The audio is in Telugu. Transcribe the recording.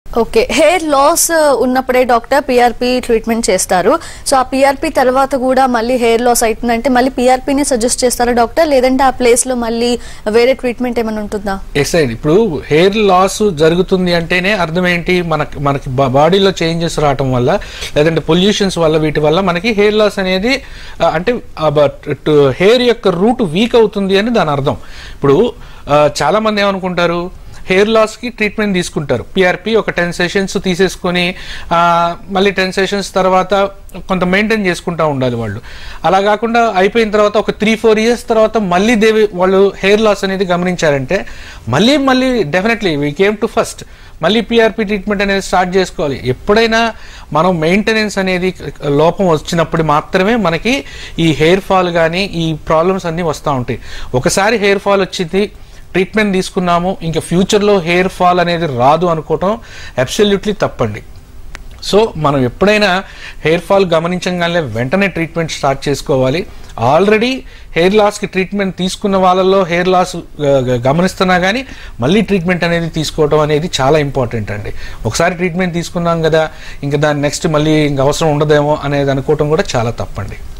ఓకే హెయిర్ లాస్ ఉన్నప్పుడే డాక్టర్ పిఆర్పి ట్రీట్మెంట్ చేస్తారు సో ఆ పిఆర్పి తర్వాత కూడా మళ్ళీ హెయిర్ లాస్ అవుతుందంటే మళ్ళీ పిఆర్పిని సజెస్ట్ చేస్తారా డాక్టర్ లేదంటే ఆ ప్లేస్ లో మళ్ళీ వేరే ట్రీట్మెంట్ ఏమైనా ఉంటుందా ఎస్ అండి ఇప్పుడు హెయిర్ లాస్ జరుగుతుంది అంటేనే అర్థం ఏంటి మనకి మనకి బాడీలో చేంజెస్ రావటం వల్ల లేదంటే పొల్యూషన్స్ వల్ల వీటి వల్ల మనకి హెయిర్ లాస్ అనేది ఆ, అంటే హెయిర్ యొక్క రూట్ వీక్ అవుతుంది అని దాని అర్థం ఇప్పుడు ఆ, చాలా మంది ఏమనుకుంటారు హెయిర్ లాస్ కి ట్రీట్మెంట్ తీసుకుంటారు పిఆర్పి ఒక టెన్ సెషన్స్ తీసేసుకొని ఆ, మళ్ళీ టెన్ సెషన్స్ తర్వాత కొంత మెయింటైన్ చేసుకుంటా ఉండాలి వాళ్ళు అలా కాకుండా అయిపోయిన తర్వాత ఒక త్రీ ఫోర్ ఇయర్స్ తర్వాత మళ్ళీ దేవి వాళ్ళు హెయిర్ లాస్ అనేది గమనించారంటే మళ్ళీ మళ్ళీ definitely we came to first మళ్ళీ పిఆర్పి ట్రీట్మెంట్ అనేది స్టార్ట్ చేసుకోవాలి ఎప్పుడైనా మనం మెయింటెనెన్స్ అనేది లోపం వచ్చినప్పుడు మాత్రమే మనకి ఈ హెయిర్ ఫాల్ కానీ ఈ ప్రాబ్లమ్స్ అన్నీ వస్తూ ఉంటాయి ఒకసారి హెయిర్ ఫాల్ వచ్చింది ట్రీట్మెంట్ తీసుకున్నాము ఇంకా ఫ్యూచర్లో హెయిర్ ఫాల్ అనేది రాదు అనుకోవటం అబ్సల్యూట్లీ తప్పండి సో మనం ఎప్పుడైనా హెయిర్ ఫాల్ గమనించగానే వెంటనే ట్రీట్మెంట్ స్టార్ట్ చేసుకోవాలి ఆల్రెడీ హెయిర్ లాస్కి ట్రీట్మెంట్ తీసుకున్న వాళ్ళల్లో హెయిర్ లాస్ గమనిస్తున్నా కానీ మళ్ళీ ట్రీట్మెంట్ అనేది తీసుకోవడం అనేది చాలా ఇంపార్టెంట్ అండి ఒకసారి ట్రీట్మెంట్ తీసుకున్నాం కదా ఇంకా దాని నెక్స్ట్ మళ్ళీ ఇంకా అవసరం ఉండదేమో అనేది అనుకోవటం కూడా చాలా తప్పండి